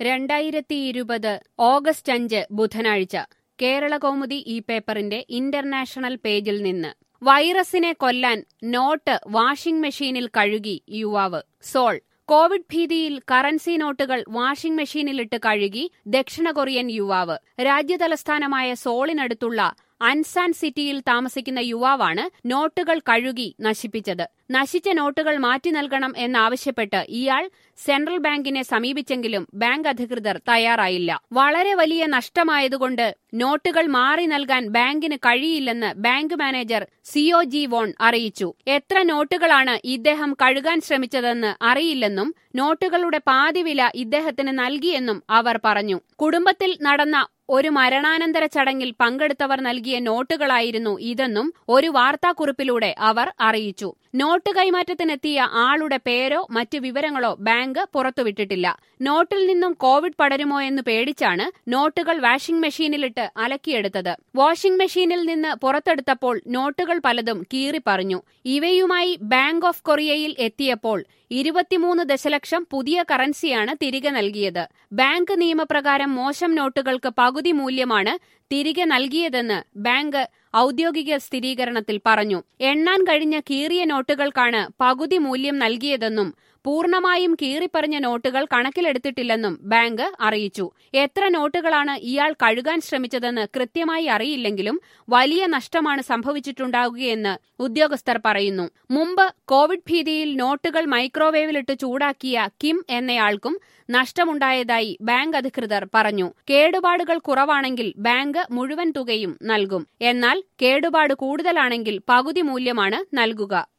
രണ്ടായിരത്തി ഇരുപത് ഓഗസ്റ്റ് അഞ്ച് ബുധനാഴ്ച കേരളകൗമുദി ഈ പേപ്പറിന്റെ ഇന്റർനാഷണൽ പേജിൽ നിന്ന് വൈറസിനെ കൊല്ലാൻ നോട്ട് വാഷിംഗ് മെഷീനിൽ കഴുകി യുവാവ് സോൾ കോവിഡ് ഭീതിയിൽ കറൻസി നോട്ടുകൾ വാഷിംഗ് മെഷീനിലിട്ട് കഴുകി ദക്ഷിണ കൊറിയൻ യുവാവ് രാജ്യതലസ്ഥാനമായ സോളിനടുത്തുള്ള അൻസാൻ സിറ്റിയിൽ താമസിക്കുന്ന യുവാവാണ് നോട്ടുകൾ കഴുകി നശിപ്പിച്ചത് നശിച്ച നോട്ടുകൾ മാറ്റി നൽകണം എന്നാവശ്യപ്പെട്ട് ഇയാൾ സെൻട്രൽ ബാങ്കിനെ സമീപിച്ചെങ്കിലും ബാങ്ക് അധികൃതർ തയ്യാറായില്ല വളരെ വലിയ നഷ്ടമായതുകൊണ്ട് നോട്ടുകൾ മാറി നൽകാൻ ബാങ്കിന് കഴിയില്ലെന്ന് bank manager Cho Ji Won അറിയിച്ചു എത്ര നോട്ടുകളാണ് ഇദ്ദേഹം കഴുകാൻ ശ്രമിച്ചതെന്ന് അറിയില്ലെന്നും നോട്ടുകളുടെ പാതി വില ഇദ്ദേഹത്തിന് നൽകിയെന്നും അവർ പറഞ്ഞു കുടുംബത്തിൽ നടന്ന ഒരു മരണാനന്തര ചടങ്ങിൽ പങ്കെടുത്തവർ നൽകിയ നോട്ടുകളായിരുന്നു ഇതെന്നും ഒരു വാർത്താക്കുറിപ്പിലൂടെ അവർ അറിയിച്ചു നോട്ട് കൈമാറ്റത്തിനെത്തിയ ആളുടെ പേരോ മറ്റു വിവരങ്ങളോ ബാങ്ക് പുറത്തുവിട്ടിട്ടില്ല നോട്ടിൽ നിന്നും കോവിഡ് പടരുമോ എന്ന് പേടിച്ചാണ് നോട്ടുകൾ വാഷിംഗ് മെഷീനിലിട്ട് അലക്കിയെടുത്തത് വാഷിംഗ് മെഷീനിൽ നിന്ന് പുറത്തെടുത്തപ്പോൾ നോട്ടുകൾ പലതും കീറിപ്പറഞ്ഞു ഇവയുമായി ബാങ്ക് ഓഫ് കൊറിയയിൽ എത്തിയപ്പോൾ ഇരുപത്തിമൂന്ന് ദശലക്ഷം പുതിയ കറൻസിയാണ് തിരികെ നൽകിയത് ബാങ്ക് നിയമപ്രകാരം മോശം നോട്ടുകൾക്ക് പകുതി മൂല്യമാണ് തിരികെ നൽകിയതെന്ന് ബാങ്ക് ഔദ്യോഗിക സ്ഥിരീകരണത്തിൽ പറഞ്ഞു എണ്ണാൻ കഴിഞ്ഞ കീറിയ നോട്ടുകൾക്കാണ് പകുതി മൂല്യം നൽകിയതെന്നും പൂർണ്ണമായും കീറിപ്പറഞ്ഞ നോട്ടുകൾ കണക്കിലെടുത്തിട്ടില്ലെന്നും ബാങ്ക് അറിയിച്ചു എത്ര നോട്ടുകളാണ് ഇയാൾ കഴുകാൻ ശ്രമിച്ചതെന്ന് കൃത്യമായി അറിയില്ലെങ്കിലും വലിയ നഷ്ടമാണ് സംഭവിച്ചിട്ടുണ്ടാകുകയെന്ന് ഉദ്യോഗസ്ഥർ പറയുന്നു മുമ്പ് കോവിഡ് ഭീതിയിൽ നോട്ടുകൾ മൈക്രോവേവിലിട്ട് ചൂടാക്കിയ കിം എന്നയാൾക്കും നഷ്ടമുണ്ടായതായി ബാങ്ക് അധികൃതർ പറഞ്ഞു കേടുപാടുകൾ കുറവാണെങ്കിൽ ബാങ്ക് മുഴുവൻ തുകയും നൽകും എന്നാൽ കേടുപാട് കൂടുതലാണെങ്കിൽ പകുതി മൂല്യമാണ് നൽകുക